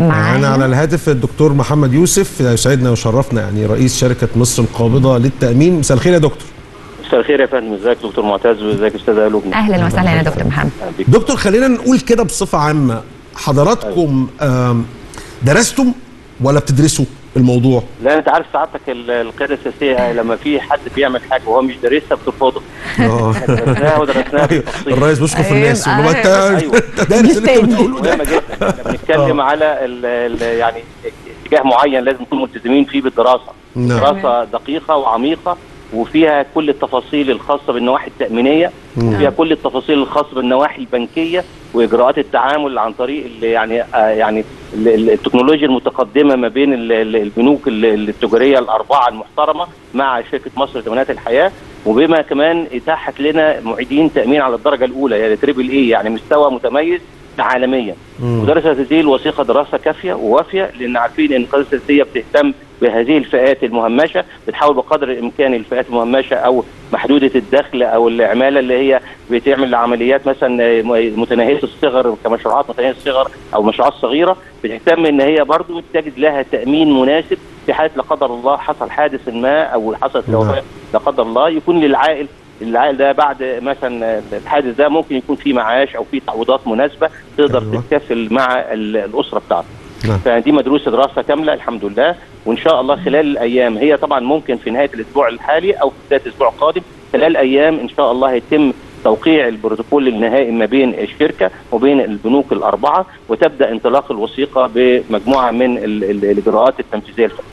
معانا على معانا الهاتف الدكتور محمد يوسف يسعدنا ويشرفنا يعني رئيس شركه مصر القابضه للتامين مساء الخير يا دكتور مساء الخير يا فندم ازيك دكتور معتز وازيك استاذ لبنى اهلا وسهلا يا دكتور محمد أهلا بيك. دكتور خلينا نقول كده بصفه عامه حضراتكم آم، درستم ولا بتدرسوا الموضوع لا انت عارف سعادتك ال- القياده السياسيه لما في حد بيعمل حاجه وهو مش دارسها بترفضه اه درسناها ودرسناها أيوة، بالتفصيل الرئيس بيشكر في أيوة، الناس يقول له أيوة. انت أيوة. انت دارس اللي انت بتقوله ده مهمه جدا احنا بنتكلم على ال ال يعني اتجاه معين لازم نكون ملتزمين فيه بالدراسه نعم. دراسه دقيقه وعميقه وفيها كل التفاصيل الخاصه بالنواحي التامينيه مم. وفيها كل التفاصيل الخاصه بالنواحي البنكيه واجراءات التعامل عن طريق ال- يعني آه يعني ال- ال- التكنولوجيا المتقدمه ما بين ال- ال- البنوك ال- التجاريه الاربعه المحترمه مع شركه مصر لتامينات الحياه وبما كمان اتاحت لنا معيدين تامين على الدرجه الاولى يعني تريبل اي يعني مستوى متميز عالميا مم. ودرست هذه الوثيقه دراسه كافيه ووافيه لان عارفين ان القياده السياسيه بتهتم بهذه الفئات المهمشه بتحاول بقدر الامكان الفئات المهمشه او محدوده الدخل او العماله اللي هي بتعمل عمليات مثلا متناهيه الصغر كمشروعات متناهيه الصغر او مشروعات صغيره بتهتم ان هي برضو تجد لها تامين مناسب في حاله لا قدر الله حصل حادث ما او حصلت نعم. وفاه لا قدر الله يكون للعائل العائل ده بعد مثلا الحادث ده ممكن يكون فيه معاش او فيه تعويضات مناسبه تقدر أيوة. تتكفل مع ال- الاسره بتاعتك. نعم. فدي مدروسه دراسه كامله الحمد لله وان شاء الله خلال الايام هي طبعا ممكن في نهايه الاسبوع الحالي او في بدايه الاسبوع القادم خلال الايام ان شاء الله هيتم توقيع البروتوكول النهائي ما بين الشركه وبين البنوك الاربعه وتبدا انطلاق الوثيقه بمجموعه من ال- ال- الاجراءات التنفيذيه الفنيه.